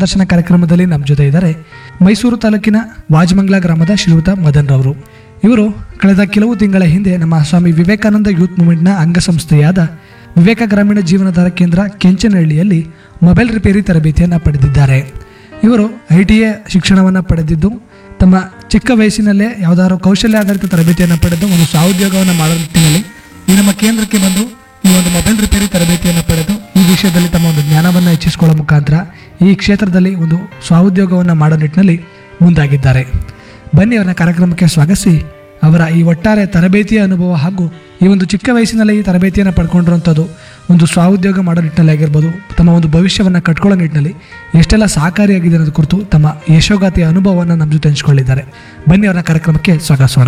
ಸಂದರ್ಶನ ಕಾರ್ಯಕ್ರಮದಲ್ಲಿ ನಮ್ಮ ಜೊತೆ ಇದ್ದಾರೆ ಮೈಸೂರು ತಾಲೂಕಿನ ವಾಜಮಂಗ್ಲ ಗ್ರಾಮದ ಶ್ರೀಯುತ ಮದನ್ ರವರು ಇವರು ಕಳೆದ ಕೆಲವು ತಿಂಗಳ ಹಿಂದೆ ನಮ್ಮ ಸ್ವಾಮಿ ವಿವೇಕಾನಂದ ಯೂತ್ ಮೂವ್ಮೆಂಟ್ನ ಅಂಗಸಂಸ್ಥೆಯಾದ ವಿವೇಕ ಗ್ರಾಮೀಣ ಜೀವನಾಧಾರ ಕೇಂದ್ರ ಕೆಂಚನಹಳ್ಳಿಯಲ್ಲಿ ಮೊಬೈಲ್ ರಿಪೇರಿ ತರಬೇತಿಯನ್ನು ಪಡೆದಿದ್ದಾರೆ ಇವರು ಐ ಟಿ ಎ ಶಿಕ್ಷಣವನ್ನು ಪಡೆದಿದ್ದು ತಮ್ಮ ಚಿಕ್ಕ ವಯಸ್ಸಿನಲ್ಲೇ ಯಾವುದಾದ್ರು ಕೌಶಲ್ಯ ಆಧಾರಿತ ತರಬೇತಿಯನ್ನು ಪಡೆದು ಒಂದು ಸ್ವಾಉದ್ಯೋಗವನ್ನು ಮಾಡೋ ನಿಟ್ಟಿನಲ್ಲಿ ಈ ನಮ್ಮ ಕೇಂದ್ರಕ್ಕೆ ಬಂದು ಈ ಒಂದು ಮೊಬೈಲ್ ರಿಪೇರಿ ತರಬೇತಿಯನ್ನು ಪಡೆದು ಈ ವಿಷಯದಲ್ಲಿ ತಮ್ಮ ಒಂದು ಜ್ಞಾನವನ್ನು ಹೆಚ್ಚಿಸಿಕೊಳ್ಳೋ ಮುಖಾಂತರ ಈ ಕ್ಷೇತ್ರದಲ್ಲಿ ಒಂದು ಸ್ವಾಉದ್ಯೋಗವನ್ನು ಮಾಡೋ ನಿಟ್ಟಿನಲ್ಲಿ ಮುಂದಾಗಿದ್ದಾರೆ ಬನ್ನಿ ಅವರ ಕಾರ್ಯಕ್ರಮಕ್ಕೆ ಸ್ವಾಗತಿಸಿ ಅವರ ಈ ಒಟ್ಟಾರೆ ತರಬೇತಿಯ ಅನುಭವ ಹಾಗೂ ಈ ಒಂದು ಚಿಕ್ಕ ವಯಸ್ಸಿನಲ್ಲಿ ಈ ತರಬೇತಿಯನ್ನು ಪಡ್ಕೊಂಡಿರುವಂಥದ್ದು ಒಂದು ಸ್ವಾಉದ್ಯೋಗ ಮಾಡೋ ನಿಟ್ಟಿನಲ್ಲಿ ಆಗಿರ್ಬೋದು ತಮ್ಮ ಒಂದು ಭವಿಷ್ಯವನ್ನು ಕಟ್ಕೊಳ್ಳೋ ನಿಟ್ಟಿನಲ್ಲಿ ಎಷ್ಟೆಲ್ಲ ಸಹಕಾರಿಯಾಗಿದೆ ಅನ್ನೋದು ಕುರಿತು ತಮ್ಮ ಯಶೋಗಾತಿಯ ಅನುಭವವನ್ನು ನಮ್ಮ ಜೊತೆ ಹಂಚಿಕೊಂಡಿದ್ದಾರೆ ಬನ್ನಿ ಅವರ ಕಾರ್ಯಕ್ರಮಕ್ಕೆ ಸ್ವಾಗತಿಸೋಣ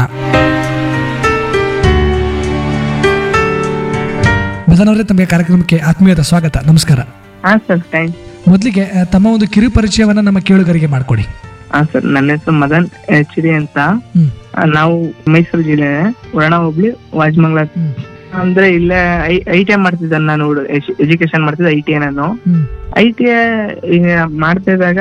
ಮದನವರೇ ತಮಗೆ ಕಾರ್ಯಕ್ರಮಕ್ಕೆ ಆತ್ಮೀಯದ ಸ್ವಾಗತ ನಮಸ್ಕಾರ ಹಾ ಸರ್ ಥ್ಯಾಂಕ್ಸ್ ಮೊದಲಿಗೆ ಆ, ತಮ್ಮ ಒಂದು ಕಿರು ಪರಿಚಯವನ್ನ ನಮ್ಮ ಕೇಳುಗರಿಗೆ ಮಾಡಿಕೊಡಿ ಹಾ ಸರ್ ನನ್ನ ಹೆಸರು ಮದನ್ ಎಚ್ ಡಿ ಅಂತ ಹ್ಮ್ ಆ, ನಾವು ಮೈಸೂರು ಜಿಲ್ಲೆ ವರ್ಣ ಹೋಬ್ಳಿ ವಾಜಮಂಗ್ಲ ಹ್ಮ್ ಅಂದ್ರೆ ಇಲ್ಲೇ ಐ ಟಿ ಐ ಮಾಡ್ತಿದ್ದೆ ನಾನು ಎಜುಕೇಶನ್ ಮಾಡ್ತಿದ್ದೆ ಐ ಟಿ ಐ ನಾನು ಹ್ಮ್ ಐ ಟಿ ಐ ಮಾಡ್ತಾ ಇದ್ದಾಗ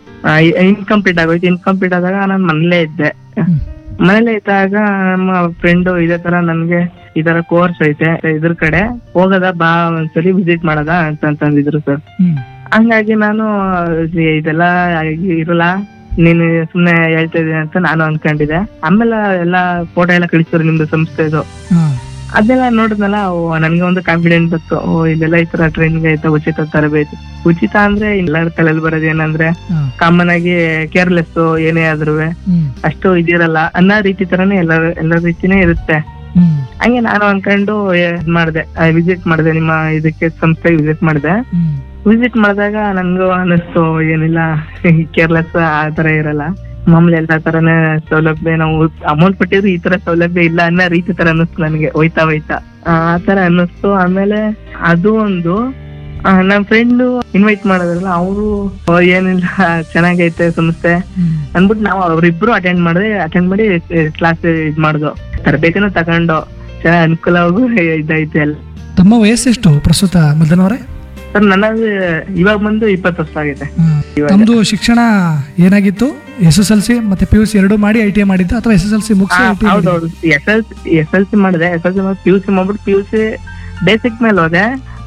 ಇನ್ಕಂಪ್ಲೀಟ್ ಆಗೋಯ್ತು ಇನ್ಕಂಪ್ಲೀಟ್ ಆದಾಗ ನಾನು ಮನೇಲೇ ಇದ್ದೆ ಹ್ಮ್ ಮನೇಲೆ ಇದ್ದಾಗ ನಮ್ಮ ಫ್ರೆಂಡ್ ಇದೇ ತರ ನನ್ಗೆ ಈ ತರ ಕೋರ್ಸ್ ಐತೆ ಇದ್ರ ಕಡೆ ಹೋಗದ ಬಾ ಒಂದ್ಸಲಿ ವಿಸಿಟ್ ಮಾಡದ ಅಂತ ಅಂತಂದಿದ್ರು ಸರ್ ಹ್ಮ್ ಹಂಗಾಗಿ ನಾನು ಇ- ಇದೆಲ್ಲ ಇರಲ್ಲ ನೀನು ಸುಮ್ನೆ ಹೇಳ್ತಾ ಇದೀನಿ ಅಂತ ನಾನು ಅನ್ಕೊಂಡಿದ್ದೆ ಆಮೇಲೆ ಎಲ್ಲ ಫೋಟೋ ಎಲ್ಲ ಕಳಿಸಿದ್ರು ನಿಮ್ದು ಸಂಸ್ಥೆದು ಹಾ ಅದೆಲ್ಲ ನೋಡಿದ್ನಲ್ಲ ಓ, ನನ್ಗೆ ಒಂದು ಕಾನ್ಫಿಡೆಂಟ್ ಬಂತು ಓ ಇದೆಲ್ಲ ಈ ತರ ಟ್ರೈನಿಂಗ್ ಐತೆ ಉಚಿತ ತರಬೇತಿ ಉಚಿತ ಅಂದ್ರೆ ಎಲ್ಲರ ತಲೆಯಲ್ಲಿ ಬರೋದು ಏನಂದ್ರೆ ಹಾ ಕಾಮನ್ ಆಗಿ ಕೇರ್ಲೆಸ್ ಏನೇ ಆದ್ರೂ ಹ್ಮ್ ಅಷ್ಟು ಇದಿರಲ್ಲ ಅನ್ನೋ ರೀತಿ ತರನೇ ಎಲ್ಲ ಎಲ್ಲ ರೀತಿನೇ ಇರುತ್ತೆ ಹ್ಮ್ ಹಂಗೆ ನಾನು ಅನ್ಕೊಂಡು ಇದ್ ಮಾಡ್ದೆ ವಿಸಿಟ್ ಮಾಡಿದೆ ನಿಮ್ಮ ಇದಕ್ಕೆ ಸಂಸ್ಥೆಗೆ ವಿಸಿಟ್ ಮಾಡಿದೆ ಹ್ಮ್ ವಿಸಿಟ್ ಮಾಡಿದಾಗ ನನ್ಗೂ ಅನಿಸ್ತು ಏನಿಲ್ಲ ಕೇರ್ಲೆಸ್ ಆ ತರ ಇರಲ್ಲ ಮಾಮೂಲಿ ಎಲ್ಲಾ ತರನೇ ಸೌಲಭ್ಯ ನಾವು ಅಮೌಂಟ್ ಕೊಟ್ಟಿದ್ರು ಈ ತರ ಸೌಲಭ್ಯ ಇಲ್ಲ ಅನ್ನೋ ರೀತಿ ತರ ಅನ್ನಿಸ್ತು ನನಗೆ ಹೋಯ್ತಾ ಹೋಯ್ತಾ ಆ ಆ ತರ ಅನ್ನಿಸ್ತು ಆಮೇಲೆ ಅದು ಒಂದು ಆ, ನನ್ ಫ್ರೆಂಡ್ ಇನ್ವೈಟ್ ಮಾಡಿದ್ರಲ್ಲ ಅವರು ಏನಿಲ್ಲ ಚೆನ್ನಾಗೈತೆ ಸಂಸ್ಥೆ ಹ್ಮ್ ಅನ್ಬಿಟ್ಟು ನಾವು ಅವ್ರಿಬ್ರು ಅಟೆಂಡ್ ಮಾಡಿದ್ರೆ ಅಟೆಂಡ್ ಮಾಡಿ ಕ್ಲಾಸ್ ಇದ್ ಮಾಡ್ದು ತರಬೇತಿನೂ ತಗೊಂಡು ಚೆನ್ನಾಗಿ ಅನುಕೂಲವಾಗೂ ಇದೈತೆ ಎಲ್ಲ ತಮ್ಮ ವಯಸ್ಸೆಷ್ಟು ಪ್ರಸ್ತುತ ಮದನ್ ಅವರೇ ಸರ್ ನನ್ನದು ಇವಾಗ ಬಂದು ಇಪ್ಪತ್ತು ವರ್ಷ ಆಗೈತೆ ಇವಾಗ. ತಮ್ಮದು ಶಿಕ್ಷಣ ಏನಾಗಿತ್ತು ಎಸ್ ಎಸ್ ಎಲ್ ಸಿ ಮತ್ತೆ ಪಿ ಯು ಸಿ ಎರಡು ಮಾಡಿ ಐ ಟಿ ಐ ಮಾಡಿದ್ದ ಅಥವಾ ಎಸ್ ಎಸ್ ಎಲ್ ಸಿ ಮುಗಿಸಿ ಐ ಟಿ ಐ ಹೌದೌದು S L S L C ಮಾಡಿದೆ ಎಸ್ ಎಲ್ ಸಿ ಮಾಡಿ ಪಿ ಯು ಸಿ ಮಾಡ್ಬಿಟ್ಟು ಪಿ ಯು ಸಿ ಬೇಸಿಕ್ ಮೇಲೆ ಹೋದೆ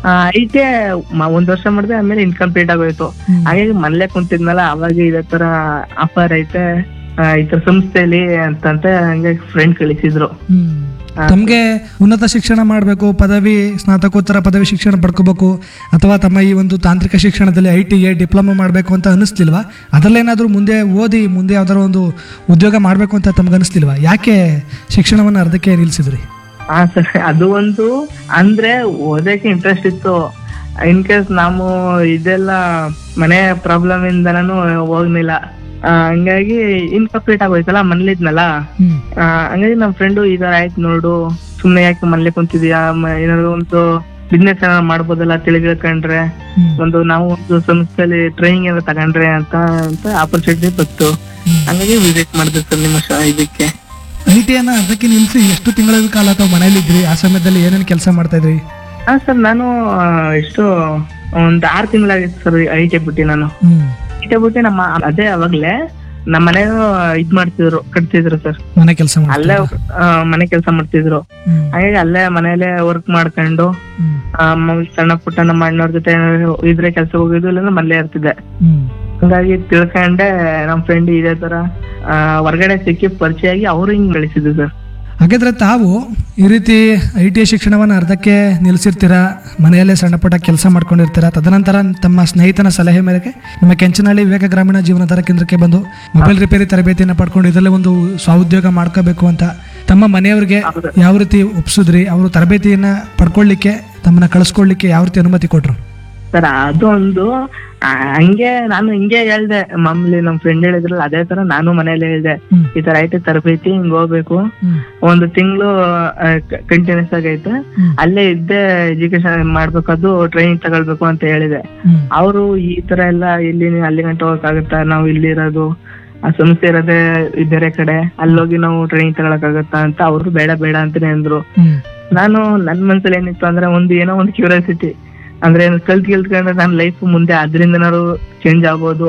ಐ ಟಿ ಒಂದ್ ವರ್ಷ ಮಾಡಿದೆ ಆಮೇಲೆ ಇನ್ಕಂಪ್ಲೀಟ್ ಆಗೋಯ್ತು ಹಾಗಾಗಿ ಮನೇಲೆ ಕುಂತಿದ್ನಲ್ಲ ಅವಾಗ ಇದೇ ತರ ಆಫರ್ ಐತೆ ಆ, ಈ ತರ ಸಂಸ್ಥೆಯಲ್ಲಿ ಅಂತಂತ ಹಂಗೆ ಫ್ರೆಂಡ್ ಕಳಿಸಿದ್ರು ಹ್ಮ್ ತಮಗೆ ಉನ್ನತ ಶಿಕ್ಷಣ ಮಾಡಬೇಕು ಪದವಿ ಸ್ನಾತಕೋತ್ತರ ಪದವಿ ಶಿಕ್ಷಣ ಪಡ್ಕೋಬೇಕು ಅಥವಾ ತಮ್ಮ ಈ ಒಂದು ತಾಂತ್ರಿಕ ಶಿಕ್ಷಣದಲ್ಲಿ ಐ ಟಿ ಎ ಡಿಪ್ಲೊಮಾ ಮಾಡಬೇಕು ಅಂತ ಅನಿಸ್ಲಿಲ್ವಾ ಅದರಲ್ಲೇನಾದರೂ ಮುಂದೆ ಓದಿ ಮುಂದೆ ಯಾವ್ದಾದ್ರು ಒಂದು ಉದ್ಯೋಗ ಮಾಡಬೇಕು ಅಂತ ತಮ್ಗೆ ಅನಿಸ್ಲಿಲ್ವಾ ಯಾಕೆ ಶಿಕ್ಷಣವನ್ನು ಅರ್ಧಕ್ಕೆ ನಿಲ್ಲಿಸಿದ್ರಿ ಹಾ ಸರ್ ಅದು ಒಂದು ಅಂದ್ರೆ ಓದಕ್ಕೆ ಇಂಟ್ರೆಸ್ಟ್ ಇತ್ತು ಇನ್ ಕೇಸ್ ನಾವು ಇದೆಲ್ಲ ಮನೆ ಪ್ರಾಬ್ಲಮ್ ಇಂದ ನಾನು ಹೋಗ್ಲಿಲ್ಲ ಆ, ಹಂಗಾಗಿ ಇನ್ಕಂಪ್ಲೀಟ್ ಆಗೋಯ್ತಲ್ಲ ಮನೇಲಿದ್ನಲ್ಲ ಹ್ಮ್ ಆ, ಹಂಗಾಗಿ ನಮ್ ಫ್ರೆಂಡು ಈ ತರ ಆಯ್ತು ನೋಡು ಸುಮ್ನೆ ಯಾಕೆ ಮನೇಲಿ ಕುಂತಿದ್ಯಾ ಮ- ಏನಾದ್ರು ಒಂದು ಬಿಸ್ನೆಸ್ ಏನಾದ್ರು ಮಾಡ್ಬೋದಲ್ಲ ತಿಳಿದುಕೊಂಡ್ರೆ ಹ್ಮ್ ಒಂದು ನಾವು ಒಂದು ಸಂಸ್ಥೆಯಲ್ಲಿ ಟ್ರೈನಿಂಗ್ ಏನಾದ್ರು ತಗೊಂಡ್ರೆ ಅಂತ ಅಂತ ಆಪರ್ಚುನಿಟಿ ಬಂತು ಹಂಗಾಗಿ ವಿಸಿಟ್ ಮಾಡಿದೆ ಸರ್ ನಿಮ್ಮ ಶ- ಇದಕ್ಕೆ ಐ ಟಿ ಅನ್ನ ಅರ್ಧಕ್ಕೆ ನಿಲ್ಲಿಸಿ ಎಷ್ಟು ತಿಂಗಳ ಕಾಲ ಅಥವಾ ಮನೇಲಿದ್ರಿ ಆ ಸಮಯದಲ್ಲಿ ಏನೇನು ಕೆಲಸ ಮಾಡ್ತಾ ಇದ್ರಿ ಹಾ ಸರ್ ನಾನು ಆ, ಎಷ್ಟು ಒಂದ್ ಆರ್ ತಿಂಗಳಾಗಿತ್ತು ಸರ್ ಐ ಟಿ ಬಿಟ್ಟು ನಾನು ಹ್ಮ್ ಐ ಟಿ ಬಿಟ್ಟು ನಮ್ಮ ಅದೇ ಅವಾಗ್ಲೇ ನಮ್ಮ ಮನೆ ಇದ್ ಮಾಡ್ತಿದ್ರು ಕಟ್ತಿದ್ರು ಸರ್ ಮನೆ ಕೆಲಸ ಅಲ್ಲೇ ಆ, ಮನೆ ಕೆಲಸ ಮಾಡ್ತಿದ್ರು ಹ್ಮ್ ಹಾಗಾಗಿ ಅಲ್ಲೇ ಮನೇಲೆ ವರ್ಕ್ ಮಾಡ್ಕೊಂಡು ಹ್ಮ್ ಆ, ಮ- ಸಣ್ಣ ಪುಟ್ಟ ನಮ್ಮ ಅಣ್ಣವ್ರ ಜೊತೆ ಏನಾದ್ರು ಇದ್ರೆ ಕೆಲಸ ಹೋಗಿದ್ದು ಇಲ್ಲ ಮನೇಲೆ ಇರ್ತಿದ್ದೆ ಹ್ಮ್ ಹಂಗಾಗಿ ತಿಳ್ಕೊಂಡೆ ನಮ್ ಫ್ರೆಂಡ್ ಇದೇ ತರ ಆ, ಹೊರ್ಗಡೆ ಸಿಕ್ಕಿ ಪರಿಚಯ ಆಗಿ ಅವರು ಹಿಂಗ್ ಬೆಳೆಸಿದ್ರು ಸರ್ ಹಾಗಾದ್ರೆ ತಾವು ಈ ರೀತಿ ಐ ಟಿ ಐ ಶಿಕ್ಷಣವನ್ನು ಅರ್ಧಕ್ಕೆ ನಿಲ್ಲಿಸಿರ್ತೀರಾ ಮನೆಯಲ್ಲೇ ಸಣ್ಣ ಪುಟ್ಟ ಕೆಲಸ ಮಾಡ್ಕೊಂಡಿರ್ತೀರಾ ತದನಂತರ ತಮ್ಮ ಸ್ನೇಹಿತನ ಸಲಹೆ ಮೇರೆಗೆ ನಿಮ್ಮ ಕೆಂಚನಹಳ್ಳಿ ವಿವೇಕ ಗ್ರಾಮೀಣ ಜೀವನಾಧಾರ ಕೇಂದ್ರಕ್ಕೆ ಬಂದು ಮೊಬೈಲ್ ರಿಪೇರಿ ತರಬೇತಿಯನ್ನು ಪಡ್ಕೊಂಡು ಇದರಲ್ಲೇ ಒಂದು ಸ್ವಾಉದ್ಯೋಗ ಮಾಡ್ಕೋಬೇಕು ಅಂತ ತಮ್ಮ ಮನೆಯವ್ರಿಗೆ ಯಾವ ರೀತಿ ಒಪ್ಸಿದ್ರಿ ಅವರು ತರಬೇತಿಯನ್ನ ಪಡ್ಕೊಳ್ಳಿಕ್ಕೆ ತಮ್ಮನ್ನ ಕಳಿಸ್ಕೊಳ್ಳಿಕ್ಕೆ ಯಾವ ರೀತಿ ಅನುಮತಿ ಕೊಟ್ರು ಸರ್ ಅದು ಒಂದು ಆ, ಹಂಗೆ ನಾನು ಹಿಂಗೆ ಹೇಳ್ದೆ ಮಾಮೂಲಿ ನಮ್ ಫ್ರೆಂಡ್ ಹೇಳಿದ್ರಲ್ಲ ಅದೇ ತರ ನಾನು ಮನೇಲಿ ಹೇಳ್ದೆ ಹ್ಮ್. ಈ ತರ ಐತೆ ತರಬೇತಿ ಹಿಂಗ್ ಹೋಗ್ಬೇಕು ಹ್ಮ್. ಒಂದು ತಿಂಗಳು ಕಂಟಿನ್ಯೂಸ್ ಆಗೈತೆ ಹ್ಮ್. ಅಲ್ಲೇ ಇದ್ದೆ ಎಜುಕೇಶನ್ ಮಾಡ್ಬೇಕು ಅದು ಟ್ರೈನಿಂಗ್ ತಗೊಳ್ಬೇಕು ಅಂತ ಹೇಳಿದೆ ಹ್ಮ್. ಅವರು ಈ ತರ ಎಲ್ಲ ಇಲ್ಲಿ ನೀವು ಅಲ್ಲಿ ಗಂಟೆ ಹೋಗಕ್ಕಾಗತ್ತಾ ನಾವು ಇಲ್ಲಿರೋದು ಆ ಸಂಸ್ಥೆ ಇರೋದೇ ಈ ಬೇರೆ ಕಡೆ ಅಲ್ಲೋಗಿ ನಾವು ಟ್ರೈನಿಂಗ್ ತಗೊಳಕ್ಕಾಗತ್ತಾ ಅಂತ ಅವರು ಬೇಡ ಬೇಡ ಅಂತಾನೆ ಅಂದ್ರು ಹ್ಮ್. ನಾನು ನನ್ ಮನ್ಸಲ್ಲಿ ಏನಿತ್ತು ಅಂದ್ರೆ ಒಂದು ಏನೋ ಒಂದು ಕ್ಯೂರಿಯಾಸಿಟಿ ಅಂದ್ರೆ ಕಲ್ತ್ ಗೆಲ್ತ್ಕೊಂಡ್ರೆ ನನ್ನ ಲೈಫ್ ಮುಂದೆ ಅದ್ರಿಂದನಾದ್ರು ಚೇಂಜ್ ಆಗ್ಬೋದು